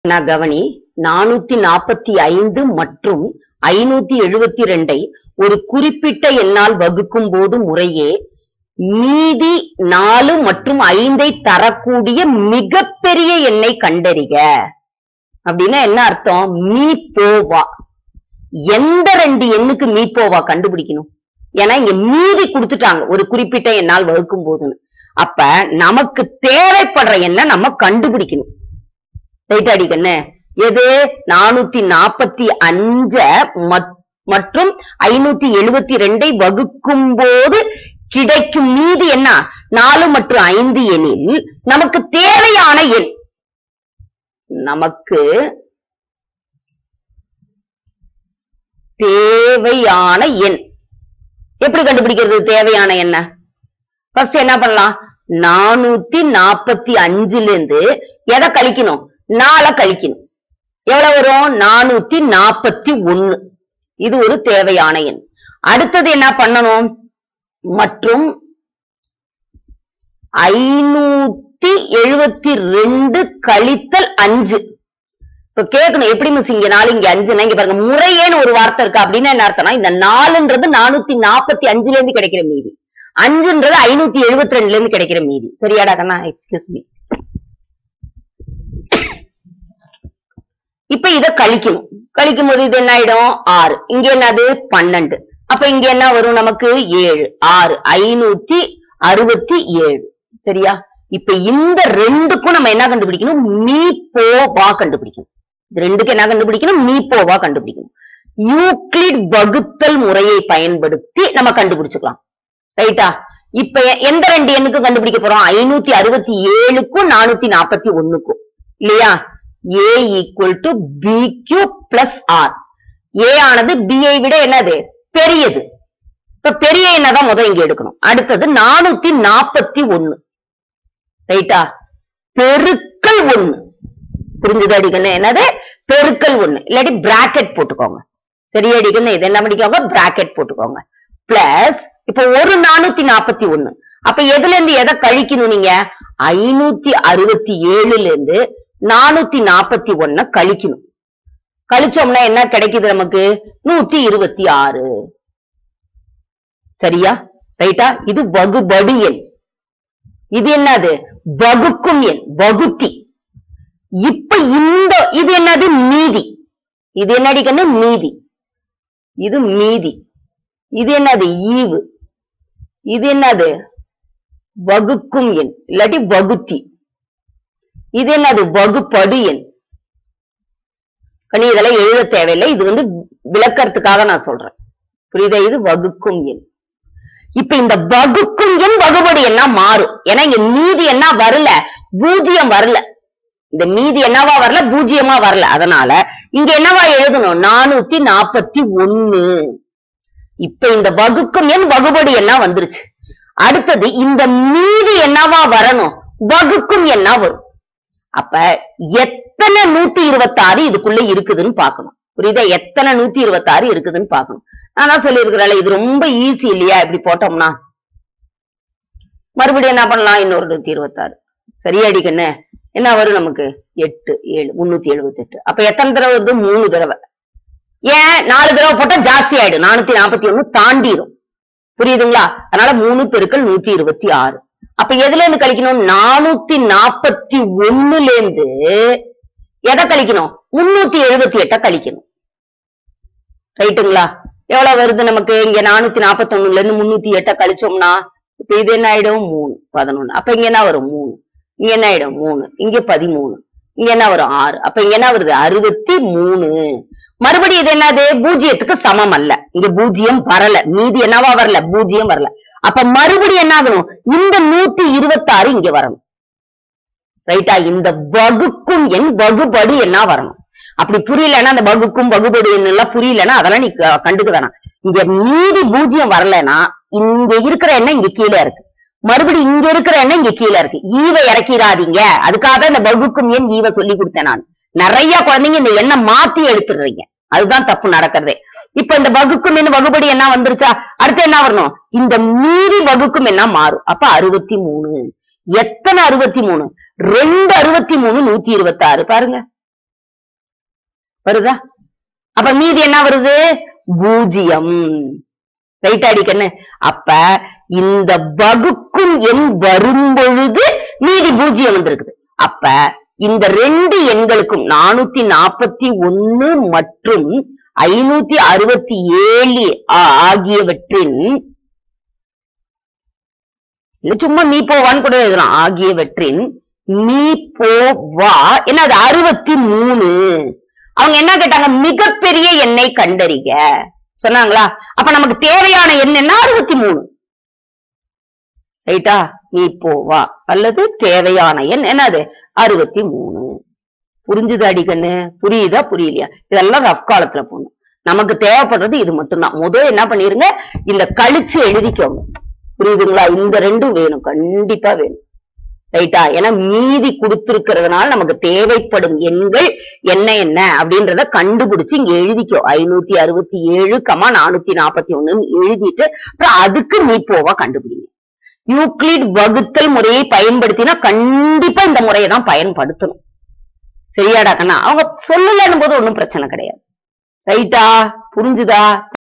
நான் கவனி நானூத்தி நாற்பத்தி ஐந்து மற்றும் ஐநூத்தி எழுபத்தி ரெண்டை ஒரு குறிப்பிட்ட எண்ணால் வகுக்கும் போது முறையே மீதி நாலு மற்றும் ஐந்தை தரக்கூடிய மிகப்பெரிய எண்ணை கண்டறிக அப்படின்னா என்ன அர்த்தம் மீ போவா எந்த ரெண்டு எண்ணுக்கு மீ போவா கண்டுபிடிக்கணும் ஏன்னா இங்க மீதி கொடுத்துட்டாங்க ஒரு குறிப்பிட்ட எண்ணால் வகுக்கும் போதுன்னு அப்ப நமக்கு தேவைப்படுற எண்ணை நம்ம கண்டுபிடிக்கணும் ரைட் அடிக்கண்ணு எது நானூத்தி நாற்பத்தி அஞ்ச மற்றும் ஐநூத்தி எழுபத்தி ரெண்டை வகுக்கும் போது கிடைக்கும் மீதி என்ன நாலு மற்றும் ஐந்து எனில் நமக்கு தேவையான எண் நமக்கு தேவையான எண் எப்படி கண்டுபிடிக்கிறது தேவையான எண்ண ஃபர்ஸ்ட் என்ன பண்ணலாம் நானூத்தி நாற்பத்தி அஞ்சுல இருந்து எதை கழிக்கணும் நால கழிக்கணும் எவ்வளவு வரும் நானூத்தி நாற்பத்தி ஒண்ணு இது ஒரு தேவையான எண் அடுத்தது என்ன பண்ணணும் மற்றும் ஐநூத்தி எழுபத்தி ரெண்டு கழித்தல் அஞ்சு இப்ப கேட்கணும் எப்படி மிஸ் இங்க நாலு இங்க அஞ்சுனா இங்க பாருங்க முறையேன்னு ஒரு வார்த்தை இருக்கு அப்படின்னா என்ன அர்த்தம்னா இந்த நாலுன்றது நானூத்தி நாற்பத்தி அஞ்சுல இருந்து கிடைக்கிற மீதி அஞ்சுன்றது ஐநூத்தி எழுபத்தி ரெண்டுல இருந்து கிடைக்கிற மீதி சரியாடா கண்ணா எக்ஸ்கியூஸ் மீ இப்ப இத கழிக்கணும் கழிக்கும் போது இது என்ன ஆயிடும் ஆறு இங்க என்னது பன்னெண்டு அப்ப இங்க என்ன வரும் நமக்கு ஏழு ஆறு ஐநூத்தி அறுபத்தி ஏழு சரியா இப்ப இந்த ரெண்டுக்கும் நம்ம என்ன கண்டுபிடிக்கணும் மீ போவா கண்டுபிடிக்கணும் இது ரெண்டுக்கு என்ன கண்டுபிடிக்கணும் மீ போவா கண்டுபிடிக்கணும் யூக்ளிட் வகுத்தல் முறையை பயன்படுத்தி நம்ம கண்டுபிடிச்சுக்கலாம் ரைட்டா இப்ப எ- எந்த ரெண்டு எண்ணுக்கு கண்டுபிடிக்க போறோம் ஐநூத்தி அறுபத்தி ஏழுக்கும் நானூத்தி நாற்பத்தி ஒண்ணுக்கும் இல்லையா A equal to B Q plus R A ஆனது B ஐ விட என்னது பெரியது இப்ப பெரிய எண்ணதான் முதல் இங்க எடுக்கணும் அடுத்தது நானூத்தி நாற்பத்தி ஒண்ணு ரைட்டா பெருக்கல் ஒண்ணு புரிஞ்சுது அடிக்கணும் என்னது பெருக்கல் ஒண்ணு இல்லாட்டி பிராக்கெட் போட்டுக்கோங்க சரியா அடிக்கணும் இது என்ன பண்ணிக்கோங்க பிராக்கெட் போட்டுக்கோங்க பிளஸ் இப்ப ஒரு நானூத்தி நாற்பத்தி ஒண்ணு அப்ப எதுல இருந்து எதை கழிக்கணும் நீங்க ஐநூத்தி அறுபத்தி ஏழுல இருந்து நானூத்தி நாற்பத்தி ஒன்ன கழிக்கணும் கழிச்சோம்னா என்ன கிடைக்குது நமக்கு நூத்தி இருபத்தி ஆறு சரியா ரைட்டா இது வகுபடு எண் இது என்னது வகுக்கும் எண் வகுத்தி இப்ப இந்த இது என்னது மீதி இது என்னடி கண்ணு மீதி இது மீதி இது என்னது ஈவு இது என்னது வகுக்கும் எண் இல்லாட்டி வகுத்தி இது என்னது வகுப்படு எண் கனி இதெல்லாம் எழுத தேவையில்லை இது வந்து விளக்கறதுக்காக நான் சொல்றேன் புரியுதா இது வகுக்கும் எண் இப்ப இந்த வகுக்கும் எண் வகுபடு எண்ணா மாறும் ஏன்னா இங்க மீதி என்ன வரல பூஜ்ஜியம் வரல இந்த மீதி என்னவா வரல பூஜ்ஜியமா வரல அதனால இங்க என்னவா எழுதணும் நானூத்தி நாற்பத்தி ஒண்ணு இப்ப இந்த வகுக்கும் எண் வகுபடு எண்ணா வந்துருச்சு அடுத்தது இந்த மீதி என்னவா வரணும் வகுக்கும் எண்ணா வரும் அப்ப எத்தனை நூத்தி இருபத்தாறு இதுக்குள்ள இருக்குதுன்னு பார்க்கணும் புரியுதா எத்தனை நூத்தி இருபத்தாறு இருக்குதுன்னு பார்க்கணும் நான் தான் சொல்லியிருக்கிறேன் இது ரொம்ப ஈஸி இல்லையா இப்படி போட்டோம்னா மறுபடியும் என்ன பண்ணலாம் இன்னொரு நூத்தி இருபத்தாறு சரியா அடிக்கண்ணு என்ன வரும் நமக்கு எட்டு ஏழு முன்னூத்தி எழுபத்தி எட்டு அப்ப எத்தனை தடவை வருது மூணு தடவை ஏன் நாலு தடவை போட்டா ஜாஸ்தி ஆயிடும் நானூத்தி நாற்பத்தி ஒண்ணு தாண்டிடும் புரியுதுங்களா அதனால மூணு பெருக்கள் நூத்தி இருபத்தி ஆறு அப்ப எதுல இருந்து கழிக்கணும் நானூத்தி நாற்பத்தி ஒண்ணுல இருந்து எதை கழிக்கணும் முன்னூத்தி எழுபத்தி எட்ட கழிக்கணும் ரைட்டுங்களா எவ்வளவு வருது நமக்கு இங்க நானூத்தி நாற்பத்தி ஒண்ணுல இருந்து முன்னூத்தி எட்ட கழிச்சோம்னா இப்ப இது என்ன ஆயிடும் மூணு பதினொன்னு அப்ப இங்க என்ன வரும் மூணு இங்க என்ன ஆயிடும் மூணு இங்க பதிமூணு இங்க என்ன வரும் ஆறு அப்ப இங்க என்ன வருது அறுபத்தி மூணு மறுபடியும் இது என்னது பூஜ்ஜியத்துக்கு சமம் அல்ல இங்க பூஜ்ஜியம் வரல மீதி என்னவா வரல பூஜ்ஜியம் வரல அப்ப மறுபடியும் என்ன ஆகணும் இந்த நூத்தி இருபத்தாறு இங்க வரணும் ரைட்டா இந்த வகுக்கும் எண் வகுபடு என்ன வரணும் அப்படி புரியலன்னா அந்த வகுக்கும் வகுபடு எண் எல்லாம் புரியலன்னா அதெல்லாம் நீ க- கண்டுக்க வேணாம் இங்க மீதி பூஜ்ஜியம் வரலன்னா இங்க இருக்கிற எண்ணெய் இங்க கீழே இருக்கு மறுபடியும் இங்க இருக்கிற எண்ணெய் இங்க கீழே இருக்கு ஈவை இறக்கிடாதீங்க அதுக்காக தான் இந்த வகுக்கும் எண் ஈவை சொல்லி கொடுத்தேன் நான் நிறைய குழந்தைங்க இந்த எண்ணெய் மாத்தி எடுத்துடுறீங்க அதுதான் தப்பு நடக்கிறதே இப்ப இந்த வகுக்கும் என்ன வகுபடி என்ன வந்துருச்சா அடுத்து என்ன வரணும் இந்த மீதி வகுக்கும் என்ன மாறும் அப்ப அறுபத்தி மூணு எத்தனை அறுபத்தி மூணு ரெண்டு அறுபத்தி மூணு நூத்தி இருபத்தி ஆறு பாருங்க வருதா அப்ப மீதி என்ன வருது பூஜ்ஜியம் ரைட் அடிக்கண்ணு அப்ப இந்த வகுக்கும் எண் வரும் பொழுது மீதி பூஜ்ஜியம் வந்திருக்குது அப்ப இந்த ரெண்டு எண்களுக்கும் நானூத்தி நாற்பத்தி ஒன்னு மற்றும் ஐநூத்தி அறுபத்தி ஏழு ஆகியவற்றின் இல்ல சும்மா நீ போவான்னு கூட எழுதலாம் ஆகியவற்றின் நீ போவா என்ன அது அறுபத்தி மூணு அவங்க என்ன கேட்டாங்க மிகப்பெரிய எண்ணை கண்டறிக சொன்னாங்களா அப்ப நமக்கு தேவையான எண் என்ன அறுபத்தி மூணு ரைட்டா நீ போவா அல்லது தேவையான எண் என்னது அறுபத்தி மூணு புரிஞ்சுது அடிக்கண்ணு புரியுதா புரியலையா இதெல்லாம் ரஃப் காலத்துல போகணும் நமக்கு தேவைப்படுறது இது மட்டும்தான் முதல் என்ன பண்ணிருங்க இந்த கழிச்சு எழுதிக்கோங்க புரியுதுங்களா இந்த ரெண்டும் வேணும் கண்டிப்பா வேணும் ரைட்டா ஏன்னா மீதி கொடுத்திருக்கிறதுனால நமக்கு தேவைப்படும் எண்கள் என்ன என்ன அப்படின்றத கண்டுபிடிச்சு இங்க எழுதிக்கோ ஐநூத்தி அறுபத்தி ஏழு கமா நானூத்தி நாற்பத்தி ஒண்ணுன்னு எழுதிட்டு அப்புறம் அதுக்கு நீ போவா கண்டுபிடிங்க யூக்ளிட் வகுத்தல் முறையை பயன்படுத்தினா கண்டிப்பா இந்த முறையை தான் பயன்படுத்தணும் சரியாடா கண்ணா அவங்க சொல்லலன்னும் போது ஒண்ணும் பிரச்சனை கிடையாது ரைட்டா புரிஞ்சுதா